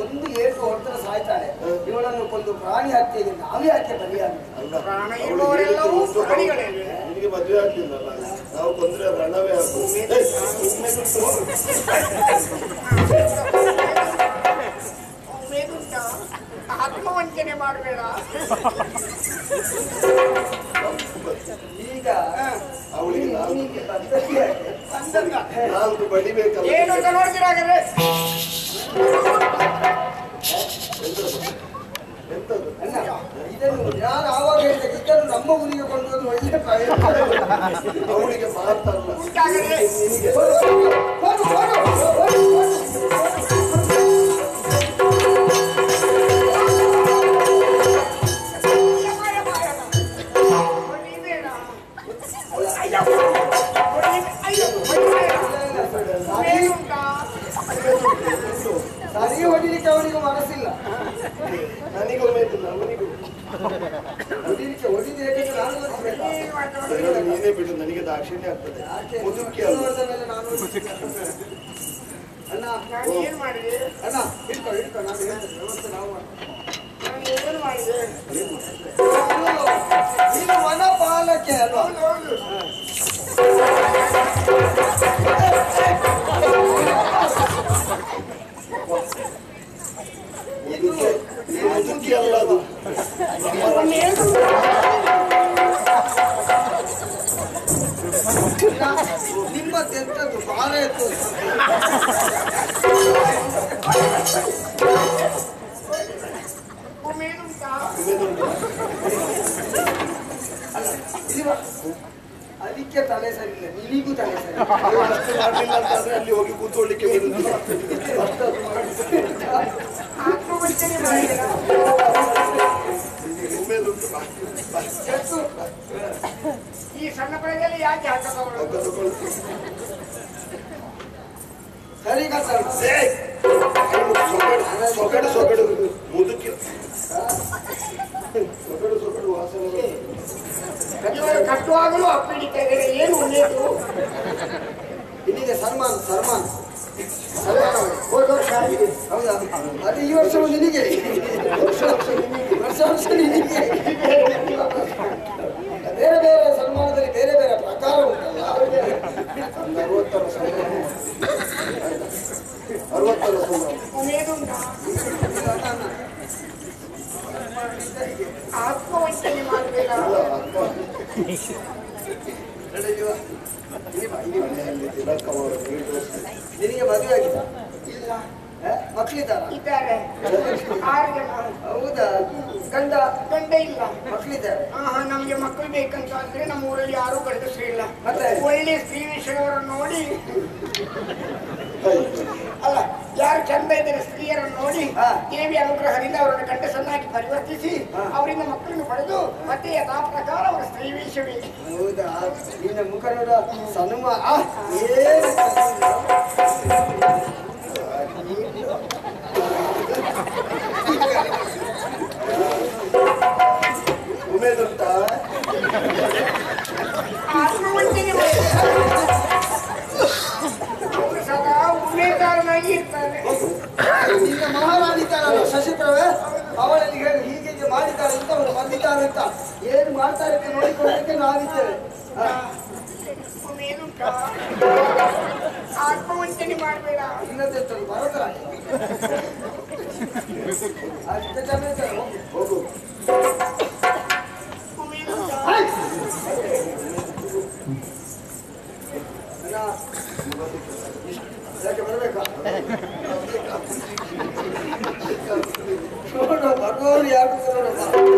ಒಂದು ಏಟು ಹೊಡೆದ್ರೆ ಸಾಯ್ತಾಳೆ ಇವಳನ್ನು ಕೊಂದು ಪ್ರಾಣಿ ಹತ್ಯೆಗೆ ನಾವೇ ಯಾಕೆ ಬಲಿಯಾಗಿ ಅಲ್ಲ ಪ್ರಾಣ ಅವಳಿಗೆ ಇರುವವರೆಲ್ಲವೂ ಒಂದು ಹೌದು. ಪ್ರಾಣಿಗಳೇ. ನಿನಗೆ ಮದುವೆ ಆಗ್ಲಿಲ್ಲಲ್ಲ ನಾವು ಕೊಂದ್ರೆ ರಣವೇ ಆಗ್ಬೋದು ಏ, ಸುಮ್ನೆ ಬಿಟ್ಟು ಹೋಗು. ಮೇದುಂಟ ಆತ್ಮವಂಚನೆ ಮಾಡಬೇಡ ಈಗ ಅವಳಿಗೆ ನಾಲ್ಕು ನಿನಗೆ ಪದ್ಧತಿ ಯಾಕೆ? ಅಂದಲ್ಲ ನಾಲ್ಕು ಬಡಿಬೇಕಲ್ಲ ಏನು ಅಂತ ನೋಡ್ತೀರಾಗರೆ ಎಂತದ್ದು ಅಣ್ಣ ಇದನ್ನು ನಾನು ಆವಾಗ ಹೇಳಿದೆ ಇದನ್ನು ನಮ್ಮ ಊರಿಗೆ ಕೊಂಡು ಹೋದ್ರೆ ಒಳ್ಳೆ ಪ್ರಯೋಜನ ಅವಳಿಗೆ ಮಾತಲ್ಲ ಉಂಟಾಗರೆ ನಿನಗೆ ಹೋಗು, ಹೋಗು, ಹೋಗು, ಹೋಗು. ಯಮಾಯ ಮಾಯನ. ಹೊಡಿಬೇಡ. ಅಯ್ಯೋ. ಹೊಡಿ- ಅಯ್ಯೋ, ಹೊಡಿಬೇಡ. ಸರಿ ಮೇದುಂಟ ಸರಿ ಹೊಡಿಲಿಕ್ಕೆ ಅವನಿಗೆ ಮನಸ್ಸಿಲ್ಲ ನನಗೊಮ್ಮೆ ಇದ್ದಿಲ್ಲ ಅವನಿಗೂ ಹೊಡಿಲಿಕ್ಕೆ ಹೊಡಿದು ಹೇಗೆ ನಾನು ಹೊಡಿಬೇಕಾ? ಏನು ಮಾಡ್ತಾ ಅದರಲ್ಲಿ ನೀನೇ ಬಿಡು ನನಗೆ ದಾಕ್ಷಿಣ್ಯ ಆಗ್ತದೆ ಯಾಕೆ? ಮುದುಕಿ ಅಲ್ಲ ನೋಡಿದ ಮೇಲೆ ನಾನು ಹೊಡಿಲಿಕ್ಕೆ ಅಣ್ಣ ನಾನು ಏನು ಮಾಡಿದೆ ಅಣ್ಣ ಹಿಡ್ಕೊ ಹಿಡ್ಕೊ ನಾನು ಹೇಳ್ತೇನೆ ವ್ಯವಸ್ಥೆ ನಾವು ಮಾಡ್ತೇವೆ. ನಾನು ಏನು ಮಾಡಿದೆ ನೀನು ವನಪಾಲಕ್ಕೆ ಅಲ್ವಾ ಹೌದು ಹೌದು ಇದು ಇದು ಮುದುಕಿ ಅಲ್ಲ ಅದು ನಿಮ್ಮದೆಂತದ್ದು ಭಾರ ಎತ್ತು ಮೇದುಂಟ ಇಲ್ವಾ? ಅದಕ್ಕೆ ತಲೆ ಸರಿ ಇಲ್ಲ ನಿನಗೂ ತಲೆ ಸರಿ ಇಲ್ಲ. ನೀವು ಅಷ್ಟು ಮಾಡಲಿಲ್ಲ ಅಂತಾದ್ರೆ ಅಲ್ಲಿ ಹೋಗಿ ಕೂತ್ಕೊಳ್ಳಿಕ್ಕೆ ಬಿಡುದಿಲ್ಲ ಅಷ್ಟು ಅದು ಮಾಡಿ. ಆತ್ಮವಂಚನೆ ಮಾಡಿದ ಉಮೇದುಂಟು ಬಾ, ಬಾ. ಎತ್ತು. ಈ ಸಣ್ಣ ಪ್ರಾಯದಲ್ಲಿ ಯಾಕೆ ಹಾಕದವಳು ಹಗ್ಗ ತಗೊಳ್ತು. ಸರಿ ಕಸ ಏಯ್! ಸೊಗಡು, ಸೊಗಡು ಸೊಗಡು ಮುದುಕಿ ಸೊಗಡು ಸೊಗಡು ವಾಸನೆ ಬರ್ತದೆ. ಇವರು ಕಟ್ಟುವಾಗಲೂ ಅಪ್ಪಿಡಿತಾ ಇದ್ದಾರೆ ಏನು ಒಳ್ಳೆಯದು ಇಲ್ಲಿಗೆ ಸಲ್ಮಾನ್ ಸಲ್ಮಾನ್ ಸಲ್ಮಾನ್ ಅವರು. ಹೋದ ವರ್ಷ ಆಗಿದೆ. ಹೌದಾ ಅದು ಈ ವರ್ಷವೂ ನಿನಗೆ ವರ್ಷ ವರ್ಷ ನಿನಗೆ ವರ್ಷ ವರ್ಷ ನಿನಗೆ ಬೇರೆ ಬೇರೆ ಸನ್ಮಾನದಲ್ಲಿ ಬೇರೆ ಬೇರೆ ಪ್ರಕಾರ ಉಂಟಲ್ಲ ಒಂದು ಅರವತ್ತರ ಸಂಭ್ರಮ ಅರವತ್ತರ ಸಂಭ್ರಮ ಮೇದುಂಟ ಆತ್ಮವಂಚನೆ ಮಾಡಬೇಡ ಅಲ್ಲ, ಅಕ್ಕ ನಡೆಯುವ ಇಲ್ಲಿ ಬಾ, ಇಲ್ಲಿ ಬಾ. ಮನೆಯಲ್ಲಿ ತಿಲಕವರು ನೀಡುವ ನಿನಗೆ ಮದುವೆ ಆಗಿದೆ ಇಲ್ಲ ಮಕ್ಕಳಿದ್ದಾರ ಇದ್ದಾರೆ ಆರು ಜನ ಹೌದಾ ಗಂಡ ಗಂಡ ಇಲ್ಲ ಮಕ್ಕಳಿದ್ದಾರೆ ಆಹಾ ನಮ್ಗೆ ಮಕ್ಕಳು ಬೇಕಂತ ಅಂದ್ರೆ ನಮ್ಮ ಊರಲ್ಲಿ ಯಾರು ಗಂಡಸರು ಇಲ್ಲ ಮತ್ತೆ? ಒಳ್ಳೆ ಸ್ತ್ರೀ ವಿಷಯವನ್ನು ನೋಡಿ ಕೈ. ಅಲ್ಲ ಯಾರು ಚಂದ ಇದ್ದಾರೆ ಸ್ತ್ರೀಯರನ್ನು ನೋಡಿ ಹಾ. ದೇವಿ ಅನುಗ್ರಹದಿಂದ ಅವರನ್ನು ಗಂಡಸನ್ನಾಗಿ ಪರಿವರ್ತಿಸಿ ಹಾ. ಅವರಿಂದ ಮಕ್ಕಳನ್ನು ಪಡೆದು ಮತ್ತೆ ಯಥಾ ಪ್ರಕಾರ ಅವರ ಸ್ತ್ರೀ ವೇಷವೇ ಹೌದಾ ನಿನ್ನ ಮುಖ ನೋಡ ಸನುಮ ಆ, ಏನು ಚಂದ. ಉಮೇದುಂಟಾ ಆತ್ಮವಂಚನೆ ಮಾಡಿ. ಅವರು ಸದಾ ಉಮೇದಾರನಾಗಿ ಇರ್ತಾರೆ ನಿನ್ನ ಮಹಾರಾಣಿ ಇದ್ದಾರಲ್ಲ ಶಶಿಪ್ರಭೆ ಅವಳಲ್ಲಿ ಹೇಳಿ ಹೀಗೆ ಹೀಗೆ ಮಾಡಿದ್ದಾರೆ ಅಂತ ಅವರು ಬಂದಿದ್ದಾರೆ ಅಂತ ಏನು ಮಾಡ್ತಾರೆ ಅಂತ ನೋಡಿಕೊಳ್ಳಕ್ಕೆ ನಾವಿದ್ದೇವೆ ಆ, ಉಮೇದುಂಟ ಆತ್ಮವಂಚನೆ ಮಾಡಬೇಡ ಇನ್ನೊಂದೆಷ್ಟು ಬರೋದ್ರ ಅಷ್ಟು ಜನ ಇದ್ದಾರೆ ಹೋಗು. ಹೋಗು ಉಮೇದುಂಟ ಅಣ್ಣ, ಯಾಕೆ ಬರಬೇಕಾ ನೋಡ ಬರುವವರು ಯಾರು ನೋಡಪ್ಪ